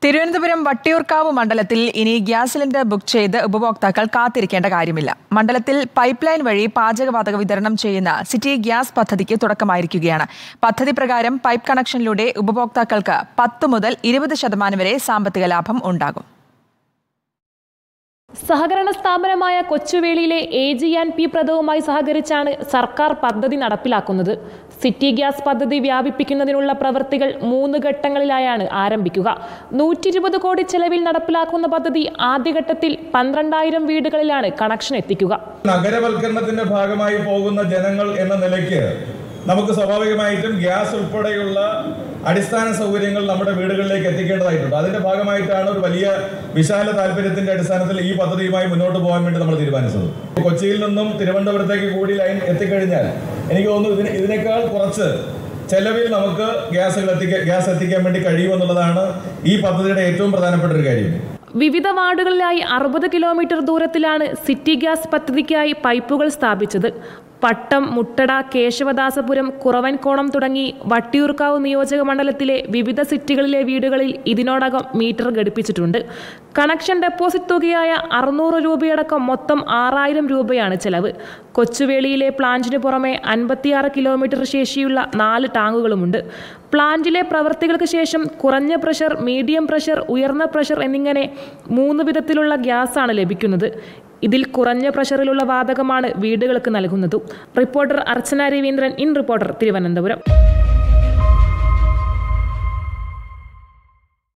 തിരുവനന്തപുരം വട്ടിയൂർക്കാവ് മണ്ഡലത്തിൽ ഇനി gas cylinder book ചെയ്ത് ഉപഭോക്താക്കൾ കാത്തിരിക്കേണ്ട കാര്യമില്ല മണ്ഡലത്തിൽ പൈപ്പ് ലൈൻ വഴി പാചകവാതക വിതരണം ചെയ്യുന്ന സിറ്റി ഗ്യാസ് പദ്ധതിക്ക് തുടക്കമായിരിക്കുകയാണ് പദ്ധതി പ്രകാരം പൈപ്പ് കണക്ഷനിലൂടെ ഉപഭോക്താക്കൾക്ക് പത്ത് മുതൽ ഇരുപത് ശതമാനം വരെ സാമ്പത്തിക ലാഭം ഉണ്ടാകും സഹകരണ സ്ഥാപനമായ കൊച്ചുവേളിയിലെ എ ജി ആൻഡ് പി പ്രദവുമായി സഹകരിച്ചാണ് സർക്കാർ പദ്ധതി നടപ്പിലാക്കുന്നത് സിറ്റി ഗ്യാസ് പദ്ധതി വ്യാപിപ്പിക്കുന്നതിനുള്ള പ്രവൃത്തികൾ മൂന്ന് ഘട്ടങ്ങളിലായാണ് ആരംഭിക്കുക നൂറ്റി ഇരുപത് കോടി ചെലവിൽ നടപ്പിലാക്കുന്ന പദ്ധതി ആദ്യഘട്ടത്തിൽ പന്ത്രണ്ടായിരം വീടുകളിലാണ് കണക്ഷൻ എത്തിക്കുക നഗരവൽക്കരണത്തിന്റെ ഭാഗമായി പോകുന്ന ജനങ്ങൾ എന്ന നിലയ്ക്ക് നമുക്ക് സ്വാഭാവികമായിട്ടും ഗ്യാസ് ഉൾപ്പെടെയുള്ള അടിസ്ഥാന സൗകര്യങ്ങൾ നമ്മുടെ വീടുകളിലേക്ക് എത്തിക്കേണ്ടതായിട്ടുണ്ട് അതിന്റെ ഭാഗമായിട്ടാണ് ഒരു വലിയ വിശാല താല്പര്യത്തിന്റെ അടിസ്ഥാനത്തിൽ ഈ പദ്ധതിയുമായി മുന്നോട്ട് പോകാൻ വേണ്ടി നമ്മൾ തീരുമാനിച്ചത് കൊച്ചിയിൽ നിന്നും തിരുവനന്തപുരത്തേക്ക് കൂടി ലൈൻ എത്തിക്കഴിഞ്ഞാൽ എനിക്ക് തോന്നുന്നു ഇതിന് ഇതിനേക്കാൾ കുറച്ച് ചെലവിൽ നമുക്ക് ഗ്യാസുകൾ എത്തിക്കാൻ ഗ്യാസ് എത്തിക്കാൻ വേണ്ടി കഴിയുമെന്നുള്ളതാണ് ഈ പദ്ധതിയുടെ ഏറ്റവും പ്രധാനപ്പെട്ട ഒരു കാര്യം വിവിധ വാർഡുകളിലായി അറുപത് കിലോമീറ്റർ ദൂരത്തിലാണ് സിറ്റി ഗ്യാസ് പദ്ധതിക്കായി പൈപ്പുകൾ സ്ഥാപിച്ചത് പട്ടം മുട്ടട കേശവദാസപുരം കുറവൻകോണം തുടങ്ങി വട്ടിയൂർക്കാവ് നിയോജക മണ്ഡലത്തിലെ വിവിധ സിറ്റികളിലെ വീടുകളിൽ ഇതിനോടകം മീറ്റർ ഘടിപ്പിച്ചിട്ടുണ്ട് കണക്ഷൻ ഡെപ്പോസിറ്റ് തുകയായ അറുന്നൂറ് രൂപയടക്കം മൊത്തം ആറായിരം രൂപയാണ് ചെലവ് കൊച്ചുവേളിയിലെ പ്ലാന്റിന് പുറമെ അൻപത്തിയാറ് കിലോമീറ്റർ ശേഷിയുള്ള നാല് ടാങ്കുകളുമുണ്ട് പ്ലാന്റിലെ പ്രവൃത്തികൾക്ക് ശേഷം കുറഞ്ഞ പ്രഷർ മീഡിയം പ്രഷർ ഉയർന്ന പ്രഷർ എന്നിങ്ങനെ മൂന്ന് വിധത്തിലുള്ള ഗ്യാസാണ് ലഭിക്കുന്നത് ഇതിൽ കുറഞ്ഞ പ്രഷറിലുള്ള വാതകമാണ് വീടുകൾക്ക് നൽകുന്നത് reporter Archana Raveendran in reporter Thiruvananthapuram